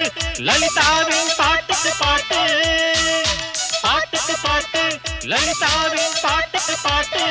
லலிதாவின் பாட்டுக்கு பாட்டு பாட்டுக்கு பாட்டு லலிதாவின் பாட்டுக்கு பாட்டு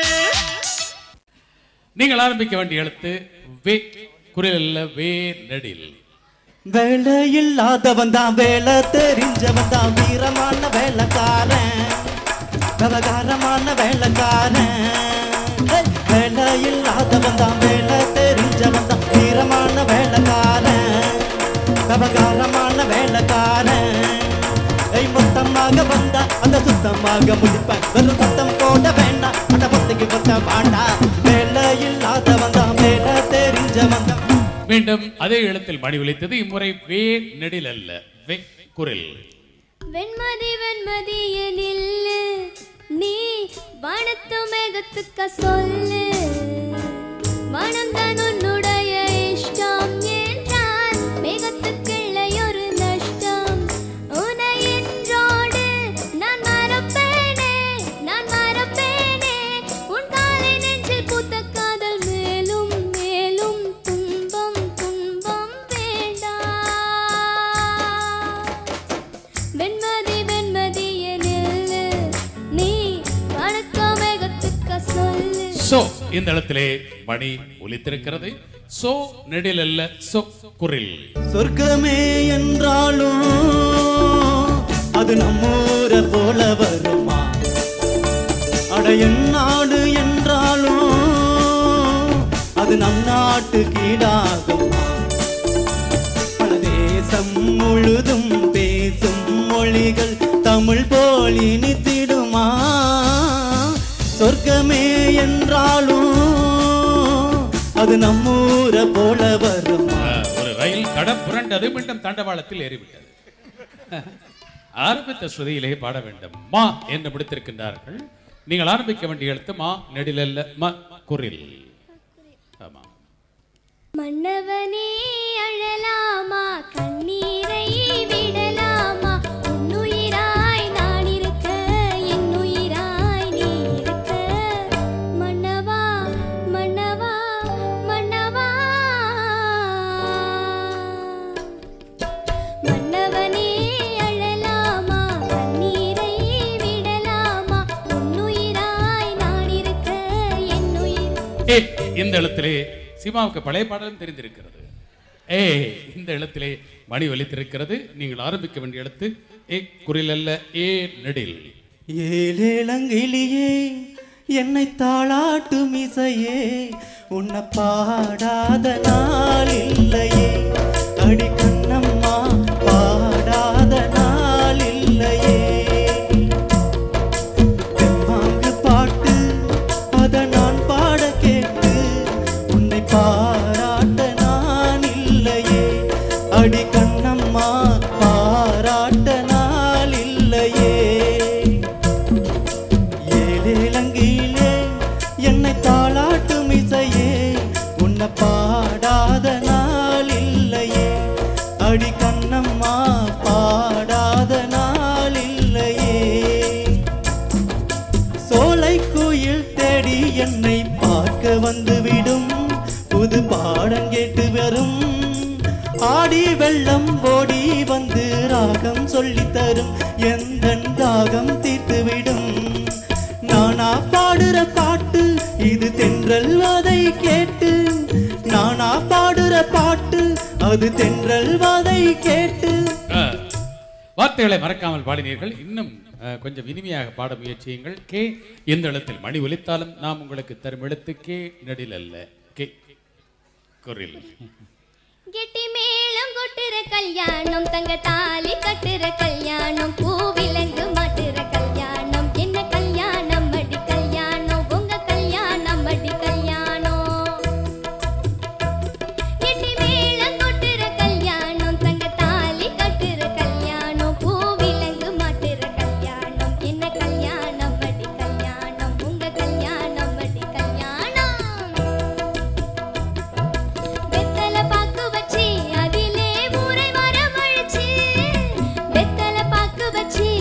நீங்கள் ஆரம்பிக்க வேண்டிய எழுத்து வே குரில் அல்ல வே நெடில் வேலை இல்லாதவன் தான் வேலை தெரிஞ்சவன் தான் வீரமான வேலைக்காரன் விவகாரமான வேலைக்காரன் ஏய், வேலை இல்லாதவன் தான் வேலை தெரிஞ்சவன் தான் வீரமான வேலைக்காரன் விவகாரமான வேலைக்காரன் ஏய் மொத்தமாக வந்தா அந்த சுத்தமாக முடிப்பேன் வெறும் சத்தம் போட வேண்டாம் அந்த பத்துக்கு பத்த வேண்டாம் வேலை இல்லாதவன் தான் வேலை தெரிஞ்சவன் தான் மீண்டும் அதே எழுத்தில் மணி ஒலித்தது இம்முறை வே நெடில் அல்ல வே குரில் வெண்மதி வெண்மதி எனில்லு நீ வானத்து மேகத்துக்க சொல்லு வானம் தான் உன்னுடைய இஷ்டம் என்றால் மேகத்துக்கிள்ளை ஒரு நஷ்டம் உனை என்றோடு நான் மறப்பேனே நான் மறப்பேனே உன் காலை நெஞ்சில் பூத்த காதல் மேலும் மேலும் துன்பம் துன்பம் வேண்டாம் வெண்மதி வெண்மதி எனில்லு நீ வணக்க மேகத்துக்க சொல்லு சோ இந்த இடத்திலே மணி ஒலித்திருக்கிறது சோ நெடில் அல்ல சோ குரில் சொர்க்கமே என்றாலும் அது நம்மூர போல வருமா அட என் நாடு என்றாலும் அது நம் நாட்டு கீழாகுமா பல தேசம் முழுதும் பேசும் மொழிகள் தமிழ் போல் இனித்திடுமா சொர்க்கமே என்றாலும் அது நம்மூர போல வருமா ஆ, ஒரு ரயில் கடம் புரண்டது மீண்டும் தண்டவாளத்தில் ஏறிவிட்டது ஆரம்பித்த ஸ்ருதியிலே பாட வேண்டும் மா என்று முடித்திருக்கின்றார்கள் நீங்கள் ஆரம்பிக்க வேண்டிய எழுத்து மா நெடில் அல்ல ம குரில் ஆமா மன்னவனே அழலாமா கண்ணீரை விடலாமா உன்னுயிராய் நான் இருக்க என்னுயிராய் நீ இருக்க மன்னவா மன்னவா மன்னவா மன்னவனே அழலாமா கண்ணீரை விடலாமா உன்னுயிராய் நான் இருக்க என்னுயிர் ஏ இந்த எழுத்திலே சிமாவுக்கு பழைய பாடலும் தெரிந்திருக்கிறது ஏ இந்த எழுத்திலே மணி ஒலித்திருக்கிறது நீங்கள் ஆரம்பிக்க வேண்டிய எழுத்து ஏ குரில் அல்ல ஏ நெடில் ஏழேலங்கிளியே என்னை தாளாட்டும் இசையே உன்னை பாடாத நாள் இல்லையே அடி கண்ணம்மா பாடாத நாள் இல்லையே தெம்மாங்கு பாட்டு அத நான் பாட கேட்டு உன்னை பாராட்ட நான் இல்லையே அடி கண்ணம்மா பாராட்ட நாள் இல்லையே ஏழேலங்கிலே என்னை தாளாட்டும் இசையே உன்னை பாடாத நாள் இல்லையே அடி கண்ணம்மா பாடாத நாள் இல்லையே சோலை குயில் தேடி என்னை பார்க்க வந்துவிடும் புது பாடம் கேட்டு வரும் ஆடி வெள்ளம் ஓடி வந்து ராகம் சொல்லித் தரும் எந்த தாகம் தீர்த்துவிடும் நானா பாடுற பாட்டு இது தென்றல் அதை கேட்டு நானா பாடுற பாட்டு அது தென்றல் அதை கேட்டு ஆ, வார்த்தைகளை மறக்காமல் பாடினீர்கள் இன்னும் ஆ, கொஞ்சம் இனிமையாக பாட முயற்சியுங்கள் கே இந்த எழுத்தில் மணி ஒலித்தாலும் நாம் உங்களுக்கு தரும் எழுத்து கே நெடில் அல்ல கே குரில் கெட்டி மேளம் கொட்டுற கல்யாணம் தங்க தாலி கட்டுற கல்யாணம் பூவிலங்கு மாட்டுற கல்யாணம் என்ன கல்யாணம் அடி கல்யாணம் உங்க கல்யாணம் அடி கல்யாணம் கெட்டி மேளம் கொட்டுற கல்யாணம் தங்க தாலி கட்டுற கல்யாணம் பூவிலங்கு மாட்டுற கல்யாணம் என்ன கல்யாணம் அடி கல்யாணம் உங்க கல்யாணம் அடி கல்யாணம் வெத்தல பாக்கு வச்சி அதிலே ஊரை வரவழைச்சு வெத்தல பாக்கு வச்சி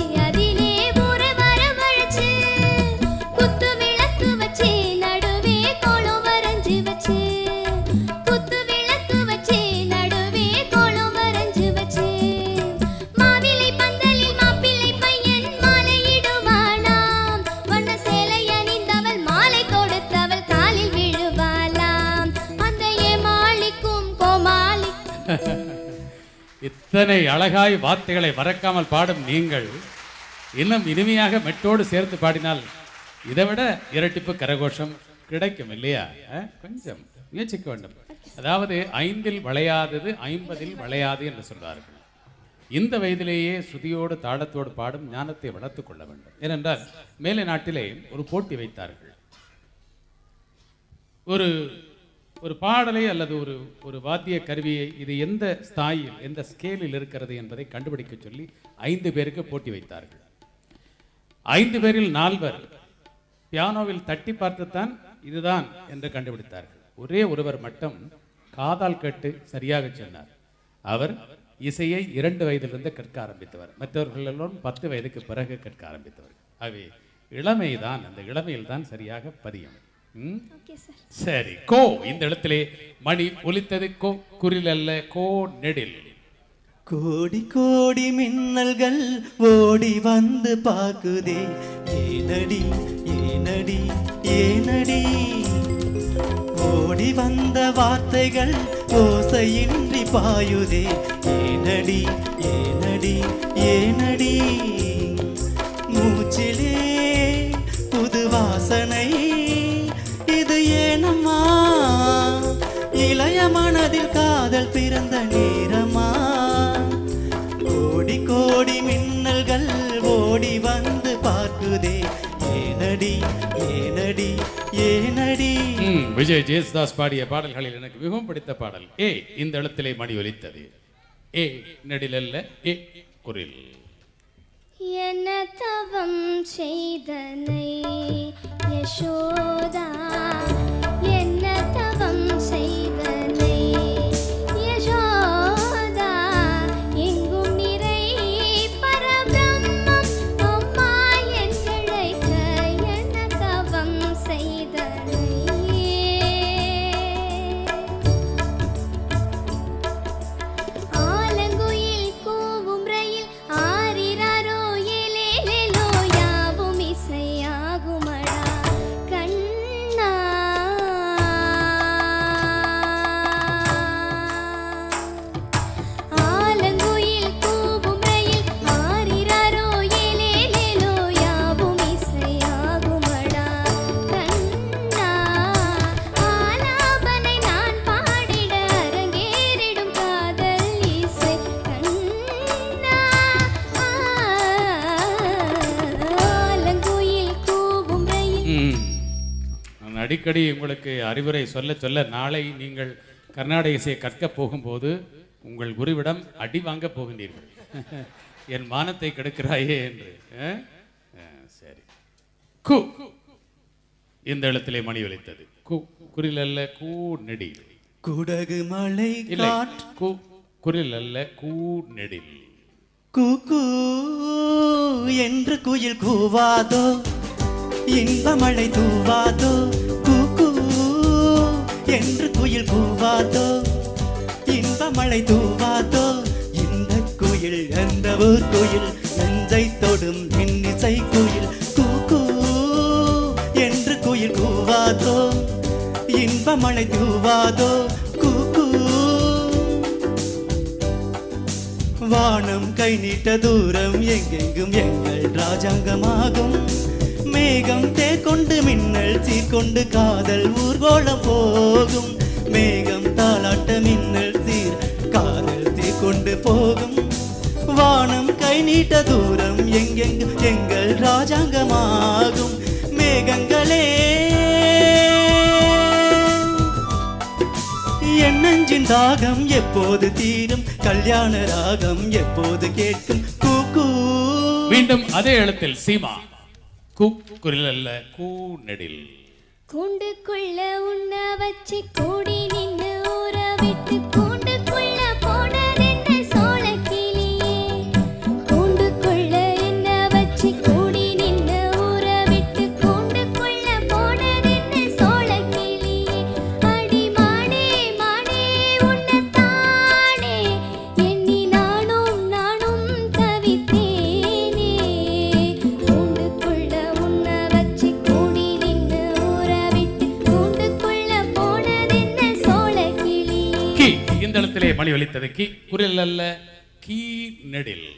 இத்தனை அழகாய் வார்த்தைகளை மறக்காமல் பாடும் நீங்கள் இன்னும் இனிமையாக மெட்டோடு சேர்த்து பாடினால் இதை விட இரட்டிப்பு கரகோஷம் கிடைக்கும் இல்லையா அஹ், கொஞ்சம் முயற்சிக்க வேண்டும் அதாவது ஐந்தில் வளையாதது ஐம்பதில் வளையாது என்று சொல்வார்கள் இந்த வயதிலேயே ஸ்ருதியோடு தாளத்தோடு பாடும் ஞானத்தை வளர்த்துக் கொள்ள வேண்டும் ஏனென்றால் மேலை நாட்டிலே ஒரு போட்டி வைத்தார்கள் ஒரு ஒரு பாடலை அல்லது ஒரு ஒரு வாத்திய கருவியை இது எந்த ஸ்தாயில் எந்த ஸ்கேலில் இருக்கிறது என்பதை கண்டுபிடிக்க சொல்லி ஐந்து பேருக்கு போட்டி வைத்தார்கள் ஐந்து பேரில் நால்வர் பியானோவில் தட்டி பார்த்துத்தான் இதுதான் என்று கண்டுபிடித்தார்கள் ஒரே ஒருவர் மட்டும் காதால் கேட்டு சரியாக சொன்னார் அவர் இசையை இரண்டு வயதிலிருந்து கற்க ஆரம்பித்தவர் மற்றவர்கள் எல்லோரும் பத்து வயதுக்கு பிறகு கற்க ஆரம்பித்தவர் ஆகவே இளமைதான் அந்த இளமையில் தான் சரியாக பதியும் ம்? ஓகே சார் சரி கோ இந்த இடத்திலே மணி ஒலித்தது கோ குரில் அல்ல கோ நெடில் கோடி கோடி மின்னல்கள் ஓடி வந்து பாக்குதே ஏனடி ஏனடி ஏனடி ஓடி வந்த வார்த்தைகள் ஓசையின்றி பாயுதே ஏனடி ஏனடி ஏனடி மூச்சிலே புது வாசனை இது ஏனம்மா இளைய மனதில் காதல் பிறந்த நேரமா கோடி கோடி மின்னல்கள் ஓடி வந்து பார்க்குதே ஏனடி ஏனடி ஏனடி ம், விஜய் ஜேசுதாஸ் பாடிய பாடல்களில் எனக்கு மிகவும் பிடித்த பாடல் ஏ இந்த இடத்திலே மணி ஒலித்தது ஏ நெடில் அல்ல ஏ குரில் என்ன தவம் செய்தனை யசோதா என்ன தவம் செய்தனை யசோதா எங்கும் நிறை பரபிரம்மம் அம்மா என்றழைக்க என்ன தவம் செய்தனை ஆலங்குயில் கூவும் ரயில் ஆரிராரோ ஏலேலேலோ யாவும் இசையாகுமடா கண்ணா ஆலங்குயில் கூவும் ரயில் ஆரிராரோ ஏலேலேலோ யாவும் இசையாகுமடா கண்ணா ஆலாபனை நான் பாடிட அரங்கேறிடும் காதல் இசை கண்ணா ஆலங்குயில் கூவும் ரயில் ம். நான் அடிக்கடி உங்களுக்கு அறிவுரை சொல்ல சொல்ல நாளை நீங்கள் கர்நாடக இசையை கற்கப் போகும்போது உங்கள் குருவிடம் அடி வாங்கப் போகின்றீர்கள் என் மானத்தை கெடுக்கிறாயே என்று ஆ? ஆ, சரி கு இந்த இடத்திலே மணி ஒலித்தது கு குரில் அல்ல கூ நெடில் குடகு மலை இல்லை காற்று கு குரில் அல்ல கூ நெடில் கூக்கு என்று குயில் கூவாதோ இன்ப மழை தூவாதோ கூக்கு என்று குயில் கூவாதோ இன்ப மழை தூவாதோ இந்த குயில் எந்த ஊர் குயில் நெஞ்சை தொடும் இன்னிசை குயில் கூக்கு என்று குயில் கூவாதோ இன்ப மழை தூவாதோ கூக்கு வானம் கை நீட்ட தூரம் எங்கெங்கும் எங்கள் ராஜாங்கமாகும் மேகம் தேர்கொண்டு மின்னல் சீர்கொண்டு காதல் ஊர்கோலம் போகும் மேகம் தாளாட்ட மின்னல் சீர் காதல் தீர்கொண்டு போகும் வானம் கை நீட்ட தூரம் எங்கெங்கும் எங்கள் ராஜாங்கமாகும் மேகங்களே என் நெஞ்சின் தாகம் எப்போது தீரும் கல்யாண ராகம் எப்போது கேட்கும் கூக்கூ மீண்டும் அதே இடத்தில் சீமா கு குரில் அல்ல கூ நெடில் கூண்டுக்குள்ள உன்ன வச்சு கூடி நின்னு ஊற விட்டு கூண்டுக்குள்ள போனதென்ன சோளக்கிளியே கூண்டுக்குள்ள என்ன வச்சு கூடி நின்னு ஊற விட்டு கூண்டுக்குள்ள போனதென்ன சோளக்கிளியே அடி மானே மானே உன்னத்தானே எண்ணி நானும் நானும் தவித்தேனே கூண்டுக்குள்ள உன்ன வச்சு கூடி நின்னு ஊற விட்டு கூண்டுக்குள்ள போனதென்ன சோளக்கிளியே கி இந்த இடத்திலே மணி ஒலித்தது கி குரில் அல்ல கீ நெடில்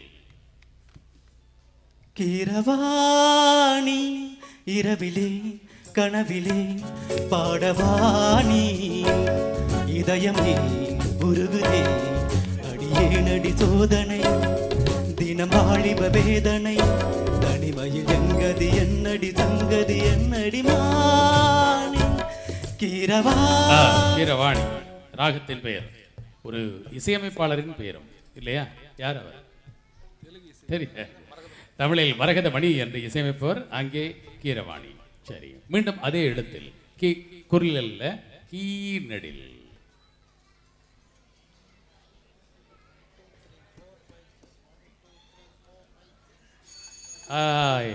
கீரவாணி இரவிலே கனவிலே பாடவாணி இதயம் நீ உருகுதே அடியே நடி சோதனை தினம் வாழிப வேதனை தனிமையில் எங்கதி என்னடி சங்கதி என்னடி மாணி கீரவா ஆ, கீரவாணி ராகத்தின் பெயர் ஒரு இசையமைப்பாளரின் பெயரும் இல்லையா யார் அவர் தெரிய தமிழில் மரகத மணி என்று இசையமைப்பவர் அங்கே கீரவாணி சரி மீண்டும் அதே இடத்தில் கி குரல் அல்ல கீ நெடில் ஆய்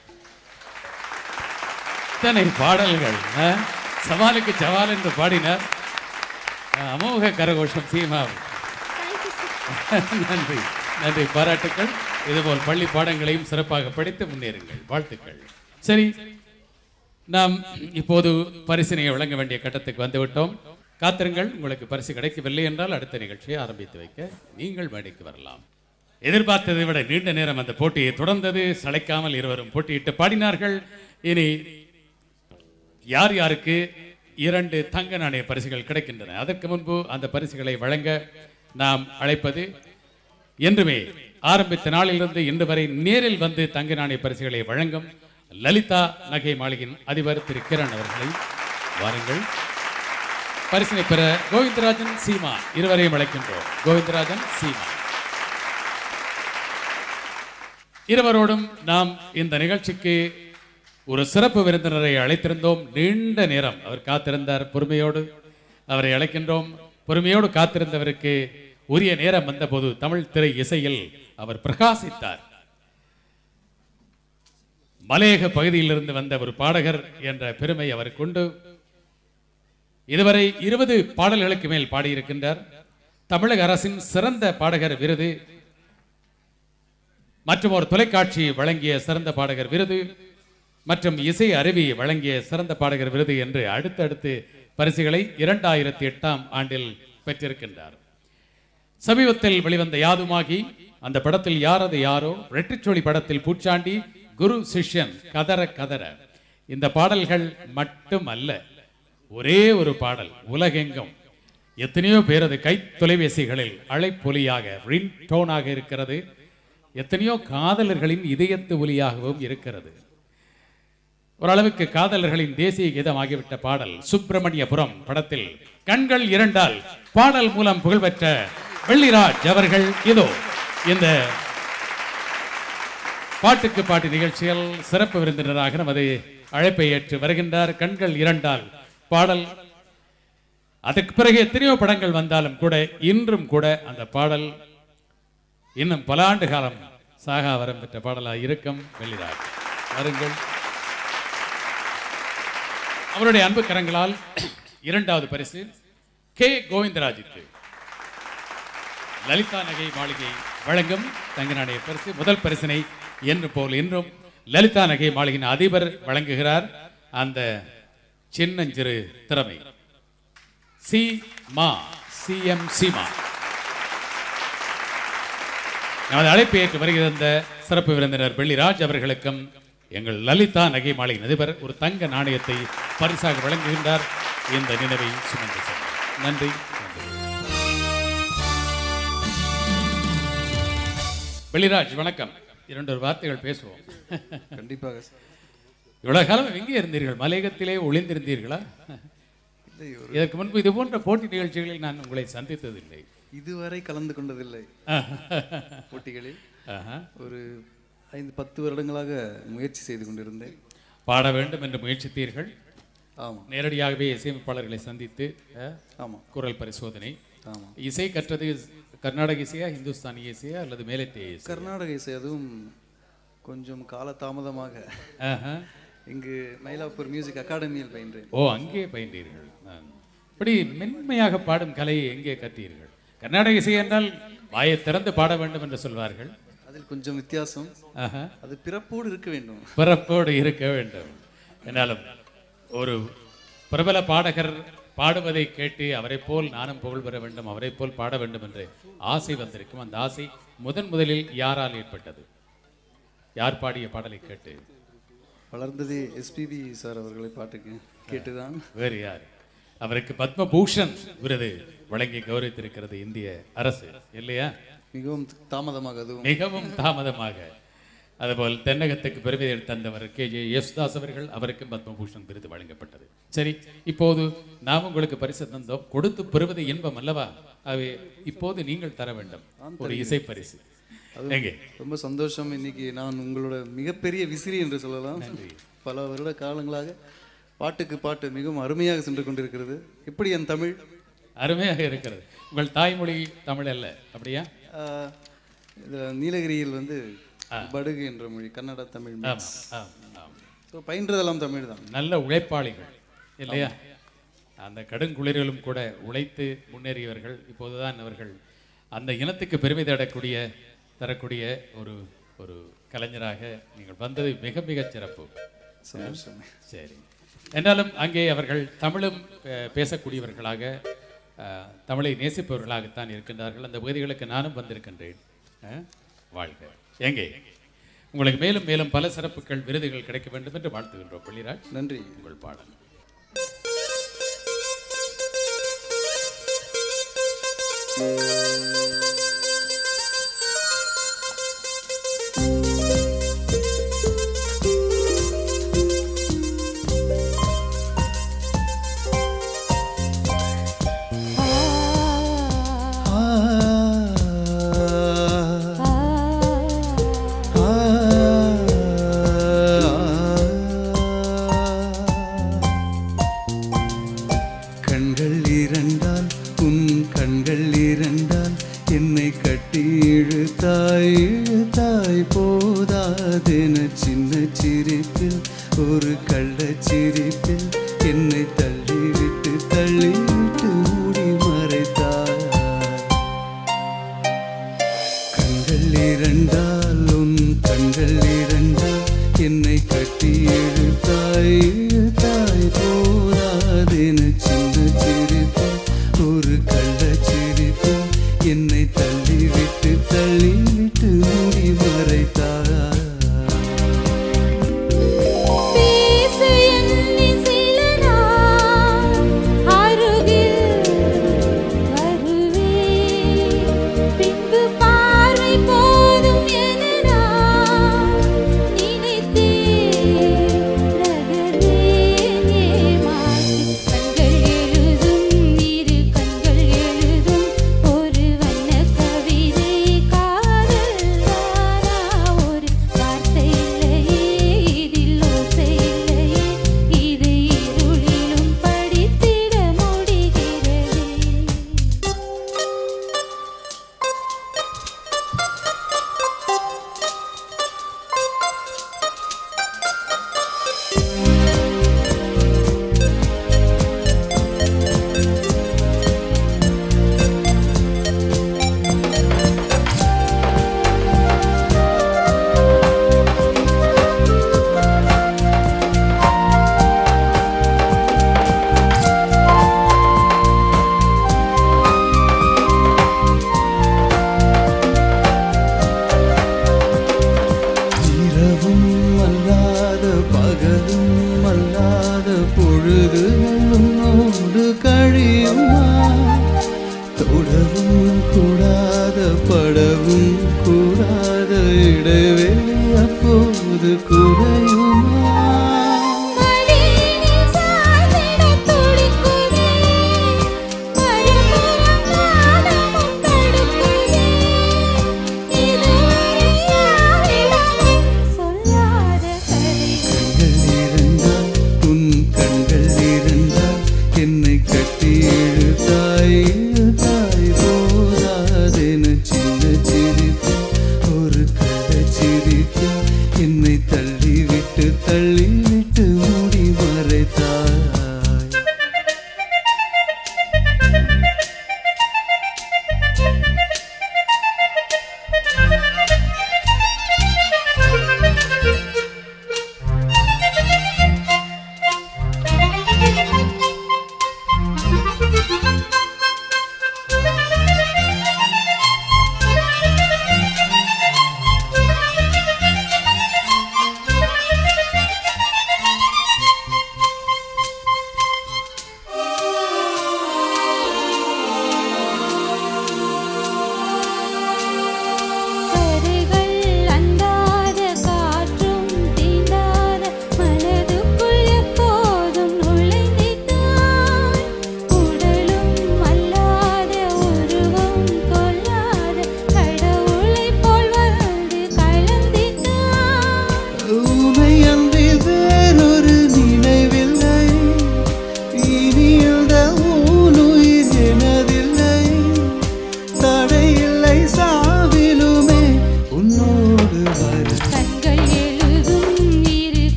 இத்தனை பாடல்கள் ஆ? சவாலுக்கு சவால் என்று பாடினார் ஆ, அமோக கரகோஷம் சீமா தேங்க்யூ சார் நன்றி நன்றி பாராட்டுக்கள் இதுபோல் பள்ளி பாடங்களையும் சிறப்பாக படித்து முன்னேறுங்கள் வாழ்த்துக்கள் சரி நாம் இப்போது பரிசினை வழங்க வேண்டிய கட்டத்துக்கு வந்துவிட்டோம் காத்திருங்கள் உங்களுக்கு பரிசு கிடைக்கவில்லை என்றால் அடுத்த நிகழ்ச்சியை ஆரம்பித்து வைக்க நீங்கள் மேடைக்கு வரலாம் எதிர்பார்த்ததை விட நீண்ட நேரம் அந்த போட்டியை தொடர்ந்தது சளைக்காமல் இருவரும் போட்டியிட்டு பாடினார்கள் இனி யார் யாருக்கு இரண்டு தங்க நாணய பரிசுகள் கிடைக்கின்றன அதற்கு முன்பு அந்த பரிசுகளை வழங்க நாம் அழைப்பது என்றுமே ஆரம்பித்த நாளிலிருந்து இன்று வரை நேரில் வந்து தங்க நாணய பரிசுகளை வழங்கும் லலிதா நகை மாளிகையின் அதிபர் திரு கிரண் அவர்களை வாருங்கள் பரிசினை பெற கோவிந்தராஜன் சீமா இருவரையும் அழைக்கின்றோம் கோவிந்தராஜன் சீமா இருவரோடும் நாம் இந்த நிகழ்ச்சிக்கு ஒரு சிறப்பு விருந்தினரை அழைத்திருந்தோம் நீண்ட நேரம் அவர் காத்திருந்தார் பொறுமையோடு அவரை அழைக்கின்றோம் பொறுமையோடு காத்திருந்தவருக்கு உரிய நேரம் வந்தபோது தமிழ் திரை இசையில் அவர் பிரகாசித்தார் மலையக பகுதியிலிருந்து வந்த ஒரு பாடகர் என்ற பெருமை அவருக்கு உண்டு இதுவரை இருபது பாடல்களுக்கு மேல் பாடியிருக்கின்றார் தமிழக அரசின் சிறந்த பாடகர் விருது மற்றும் ஒரு தொலைக்காட்சி வழங்கிய சிறந்த பாடகர் விருது மற்றும் இசை அருவி வழங்கிய சிறந்த பாடகர் விருது என்று அடுத்தடுத்து பரிசுகளை இரண்டாயிரத்தி எட்டாம் ஆண்டில் பெற்றிருக்கின்றார் சமீபத்தில் வெளிவந்த யாதுமாகி அந்த படத்தில் யாரது யாரோ ரெட்டிச்சோழி படத்தில் பூச்சாண்டி குரு சிஷ்யன் கதற கதற இந்த பாடல்கள் மட்டும் அல்ல ஒரே ஒரு பாடல் உலகெங்கும் எத்தனையோ பேரது கை தொலைபேசிகளில் அழைப்பொலியாக ரிங் டோனாக இருக்கிறது எத்தனையோ காதலர்களின் இதயத்து ஒலியாகவும் இருக்கிறது ஓரளவுக்கு காதலர்களின் தேசிய கீதமாகிவிட்ட பாடல் சுப்பிரமணியபுரம் படத்தில் கண்கள் இரண்டால் பாடல் மூலம் புகழ்பெற்ற வெள்ளிராஜ் அவர்கள் இதோ இந்த பாட்டுக்கு பாட்டு நிகழ்ச்சியில் சிறப்பு விருந்தினராக நமது அழைப்பை ஏற்று வருகின்றார் கண்கள் இரண்டால் பாடல் அதற்கு பிறகு எத்தனையோ படங்கள் வந்தாலும் கூட இன்றும் கூட அந்த பாடல் இன்னும் பல ஆண்டு காலம் சாகா வரம் பெற்ற பாடலாக இருக்கும் வெள்ளிராஜ் வருங்கள் அவருடைய அன்பு கரங்களால் இரண்டாவது பரிசு கே கோவிந்தராஜுக்கு லலிதா நகை மாளிகை வழங்கும் தங்க நாணய பரிசு முதல் பரிசினை என்று போல் இன்றும் லலிதா நகை மாளிகையின் அதிபர் வழங்குகிறார் அந்த சின்னஞ்சிறு திறமை சி மா சி எம் சீமா நமது அழைப்பை ஏற்று வருகிற சிறப்பு விருந்தினர் வெள்ளிராஜ் அவர்களுக்கும் எங்கள் லலிதா நகை மாளிகை அதிபர் ஒரு தங்க நாணயத்தை பரிசாக வழங்குகின்றார் இந்த நினைவை சுமந்து செல்லும். நன்றி நன்றி வெளிராஜ் வணக்கம் இரண்டு ஒரு வார்த்தைகள் பேசுவோம் கண்டிப்பாக சார் இவ்வளவு காலம் எங்கே இருந்தீர்கள் மலையகத்திலே ஒளிந்திருந்தீர்களா இல்லை ஒரு இதற்கு முன்பு இது போன்ற போட்டி நிகழ்ச்சிகளில் நான் உங்களை சந்தித்ததில்லை இதுவரை கலந்து கொண்டதில்லை போட்டிகளில் ஆஹா. ஒரு ஐந்து பத்து வருடங்களாக முயற்சி செய்து கொண்டிருந்தேன் பாட வேண்டும் என்று முயற்சித்தீர்கள் ஆமாம் நேரடியாகவே இசையமைப்பாளர்களை சந்தித்து அஹ், ஆமாம் குரல் பரிசோதனை ஆமாம் இசை கற்றது கர்நாடக இசையா இந்துஸ்தானி இசையா அல்லது மேலத்திய இசை கர்நாடக இசை அதுவும் கொஞ்சம் காலதாமதமாக ஆஹா. இங்கு மயிலாப்பூர் மியூசிக் அகாடமியில் பயின்றேன் ஓ அங்கே பயின்றீர்கள் ஆ. இப்படி மென்மையாக பாடும் கலையை எங்கே கற்றீர்கள் கர்நாடக இசை என்றால் வாயை திறந்து பாட வேண்டும் என்று சொல்வார்கள் அதில் கொஞ்சம் வித்தியாசம் ஆஹா. அது பிறப்போடு இருக்க வேண்டும் பிறப்போடு இருக்க வேண்டும் என்னாலும் ஒரு பிரபல பாடகர் பாடுவதை கேட்டு அவரை போல் நானும் புகழ் பெற வேண்டும் அவரை போல் பாட வேண்டும் என்று ஆசை வந்திருக்கும் அந்த ஆசை முதன் முதலில் யாரால் ஏற்பட்டது யார் பாடிய பாடலை கேட்டு வளர்ந்ததே எஸ்பிபி சார் அவர்களை பாட்டுக்கு கேட்டுதான் வேறு யார் அவருக்கு பத்மபூஷன் விருது வழங்கி கௌரவித்திருக்கிறது இந்திய அரசு இல்லையா மிகவும் தாமதமாக அதுவும் மிகவும் தாமதமாக அதுபோல் தென்னகத்துக்கு பெருமை தந்தவர் கே ஜே யேசுதாஸ் அவர்கள் அவருக்கும் பத்மபூஷன் விருது வழங்கப்பட்டது சரி இப்போது நாம் உங்களுக்கு பரிசு தந்தோம் கொடுத்து பெறுவது இன்பம் அல்லவா அவை இப்போது நீங்கள் தர வேண்டும் ஒரு இசை பரிசு எங்கே ரொம்ப சந்தோஷம் இன்னைக்கு நான் உங்களோட மிகப்பெரிய விசிறி என்று சொல்லலாம் பல வருட காலங்களாக பாட்டுக்கு பாட்டு மிகவும் அருமையாக சென்று கொண்டிருக்கிறது எப்படி என் தமிழ் அருமையாக இருக்கிறது உங்கள் தாய்மொழி தமிழ் அல்ல அப்படியா ஆஹ், இதுல நீலகிரியில் வந்து படுகு என்ற மொழி கன்னட தமிழ் ஆமாம் ஆமாம் ஆமாம் ஸோ பயின்றதெல்லாம் தமிழ் தான் நல்ல உழைப்பாளிகள் இல்லையா அந்த கடுங்குளிரிலும் கூட உழைத்து முன்னேறியவர்கள் இப்போதுதான் அவர்கள் அந்த இனத்துக்கு பெருமை தேடக்கூடிய தரக்கூடிய ஒரு ஒரு கலைஞராக நீங்கள் வந்தது மிக மிகச் சிறப்பு சந்தோஷம் சரி என்றாலும் அங்கே அவர்கள் தமிழும் அஹ், பேசக்கூடியவர்களாக அஹ், தமிழை நேசிப்பவர்களாகத்தான் இருக்கின்றார்கள் அந்த பகுதிகளுக்கு நானும் வந்திருக்கின்றேன் அஹ், வாழ்க எங்கே உங்களுக்கு மேலும் மேலும் பல சிறப்புகள் விருதுகள் கிடைக்க வேண்டும் என்று வாழ்த்துகின்றோம் பள்ளிராஜ் நன்றி உங்கள் பாடல் கண்கள் இரண்டால் உன் கண்கள் இரண்டால் என்னை கட்டி இழுத்தாய் இழுத்தாய் போதாதென சின்ன சிரிப்பில் ஒரு கள்ள சிரிப்பில் என்னை தள்ளிவிட்டு தள்ளிவிட்டு மூடி மறைத்தாய் கண்கள் இரண்டால் உன் கண்கள் இரண்டால் என்னை கட்டி இழுத்தாய் இழுத்தாய் போராதென சின்ன சிரிப்பு ஒரு கள்ள சிரிப்பு என்னை தள்ளிவிட்டு தள்ளிவிட்டு மூடி மறைத்தாய் பேசு என்னை சில நாள் அருகில் வருவேன் பின்பு பார்வை போதும் என நான் நினைத்தேன் நகர்வேன் ஏமாற்றி கண்கள் எழுதும் இரு கண்கள் எழுதும் ஒரு வண்ண கவிதை காதல் தானா ஒரு வார்த்தை இல்லையே இதில் ஓசை இல்லையே இது இருளிலும் படித்திட முடிகிறதே இரவும் அல்லாத பகலும் அல்லாத பொழுது உன்னோடு கழியுமா தொடவும் கூடாத படவும் கூடாத இடைவெளி அப்போது குறையுமா மடியினில் சாய்ந்திட துடிக்குதே மறுபுறம் நாணமும் தடுக்குதே இதுவரை யாரிடமும் சொல்லாத கதை கண்கள் இருந்தால் உன் கண்கள் இருந்தால் என்னை கட்டி இழுத்தாய் இழுத்தாய் போதாதென சின்ன சிரிப்பு ஒரு கள்ள சிரிப்பு என்னை தள்ளிவிட்டு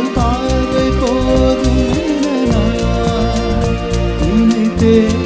பார்வை போதும் என நான் நினைத்தேன்